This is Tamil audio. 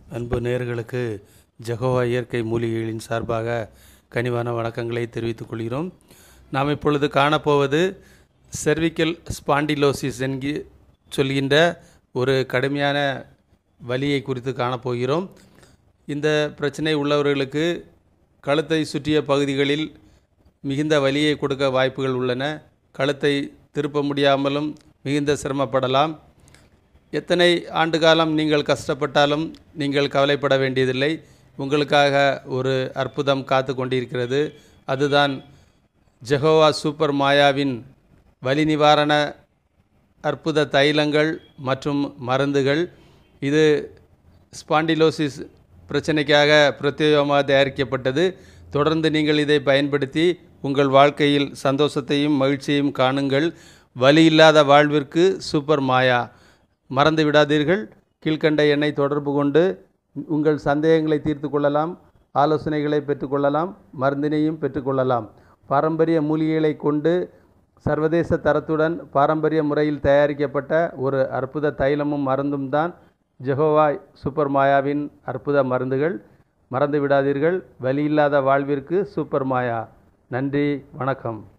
அன்பு நேயர்களுக்கு ஜெகோவா இயற்கை மூலிகைகளின் சார்பாக கனிவான வணக்கங்களை தெரிவித்துக் கொள்கிறோம் நாம் இப்பொழுது காணப்போவது செர்விக்கல் ஸ்பாண்டிலோசிஸ் என்கி சொல்கின்ற ஒரு கடுமையான வலியை குறித்து காணப்போகிறோம் இந்த பிரச்சனை உள்ளவர்களுக்கு கழுத்தை சுற்றிய பகுதிகளில் மிகுந்த வலியை கொடுக்க வாய்ப்புகள் உள்ளன கழுத்தை திருப்ப முடியாமலும் மிகுந்த சிரமப்படலாம் எத்தனை ஆண்டு காலம் நீங்கள் கஷ்டப்பட்டாலும் நீங்கள் கவலைப்பட வேண்டியதில்லை உங்களுக்காக ஒரு அற்புதம் காத்து கொண்டிருக்கிறது அதுதான் ஜெகோவா சூப்பர் மாயாவின் வலி நிவாரண அற்புத தைலங்கள் மற்றும் மருந்துகள் இது ஸ்பாண்டிலோசிஸ் பிரச்சனைக்காக பிரத்யேகமாக தயாரிக்கப்பட்டது தொடர்ந்து நீங்கள் இதை பயன்படுத்தி உங்கள் வாழ்க்கையில் சந்தோஷத்தையும் மகிழ்ச்சியையும் காணுங்கள் வலி இல்லாத வாழ்விற்கு சூப்பர் மாயா மறந்து விடாதீர்கள் கீழ்க்கண்ட எண்ணை தொடர்பு கொண்டு உங்கள் சந்தேகங்களை தீர்த்து கொள்ளலாம் ஆலோசனைகளை பெற்றுக்கொள்ளலாம் மருந்தினையும் பெற்றுக்கொள்ளலாம் பாரம்பரிய மூலிகைகளை கொண்டு சர்வதேச தரத்துடன் பாரம்பரிய முறையில் தயாரிக்கப்பட்ட ஒரு அற்புத தைலமும் மருந்தும் தான் ஜெகோவா சூப்பர் மாயாவின் அற்புத மருந்துகள் மறந்து விடாதீர்கள் வலி இல்லாத வாழ்விற்கு சூப்பர் மாயா நன்றி வணக்கம்